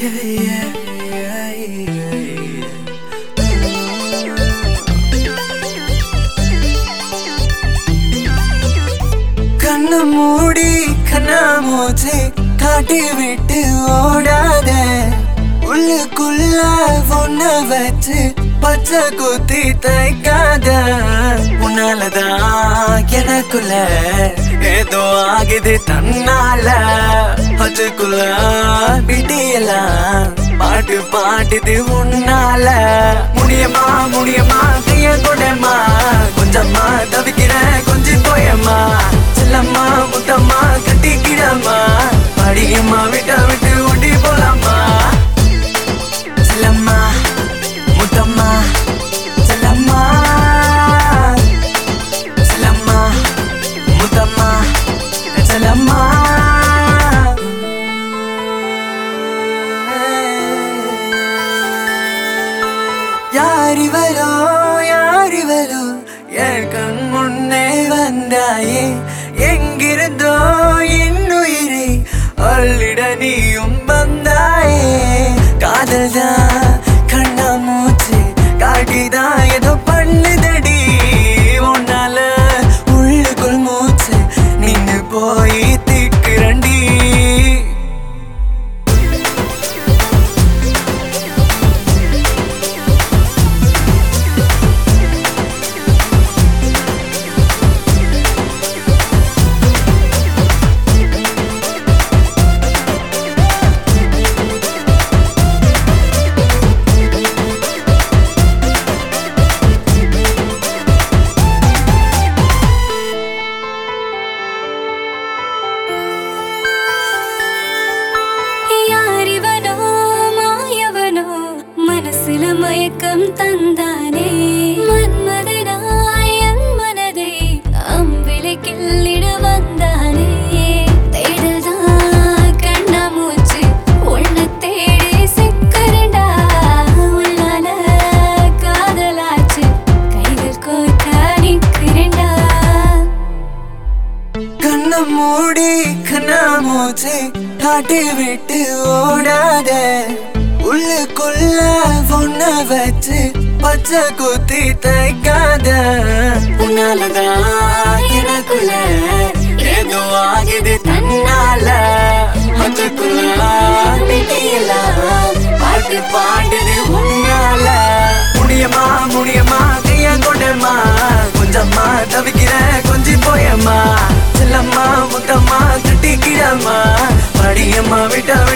கண்ணு மூடி கண்ணா மூச்சு காட்டி விட்டு ஓடாத உள்ளுக்குள்ள ஒன்ன வச்சு பச்சை குத்தி தைக்காத உன்னாலதான் எனக்குள்ள ஏதோ ஆகுது தன்னால அதுக்குள்ள விடியலாம் பாட்டு பாட்டுது உன்னால முடியமா முடியமா கைய கொடமா கொஞ்சமா தவிக்கிறேன் கொஞ்சம் போயம்மா செல்லம்மா முத்தம்மா கட்டிக்கிடமா படியம்மா விட்ட விட்டு ஓடி போலாமா செல்லம்மா முத்தம்மா செல்லம்மா செல்லம்மா முத்தம்மா செல்லம்மா யாரிவரோ யாரிவரோ என் கண் முன்னே வந்தாயே எங்கிருந்தோ இன்னுயிரை அள்ளிட நீயும் வந்தாயே காதல் தான் கண்ணா மூச்சு காட்டிதான் ஏதோ பண்ணுதடி உன்னால உள்ளுக்குள் மூச்சு நின்னு போய் திக்குறண்டி யாரிவனோ மாயவனோ மனசுல மயக்கம் தந்தானே மன்மதனாய் என் மனதை அம்பிளை கிள்ளிட வந்தானே தேடதான் கண்ணா மூச்சு உன்னை தேடி சிக்கரண்டா உள்ளால காதலாச்சு கைகள் கோர்க்க நிக்கிறேன்டா கண்ண மூடி கண்ணா மூச்சு காட்டி விட்டு ஓடாத உள்ளுக்குள்ள ஒன்ன வச்சு பச்சை குத்தி தைக்காத உன்னாலதான் எனக்குள்ள ஏதோ ஆகுது தன்னால அதுக்குள்ள விடியலாம் பாட்டு பாடுது உன்னால முடியமா முடியமா கைய கொண்டமா கொஞ்சமா தவிக்கிறேன் கொஞ்சம் போயம்மா செல்லம்மா முத்தம்மா கட்டிக்கிடம்மா படியம்மா விட்ட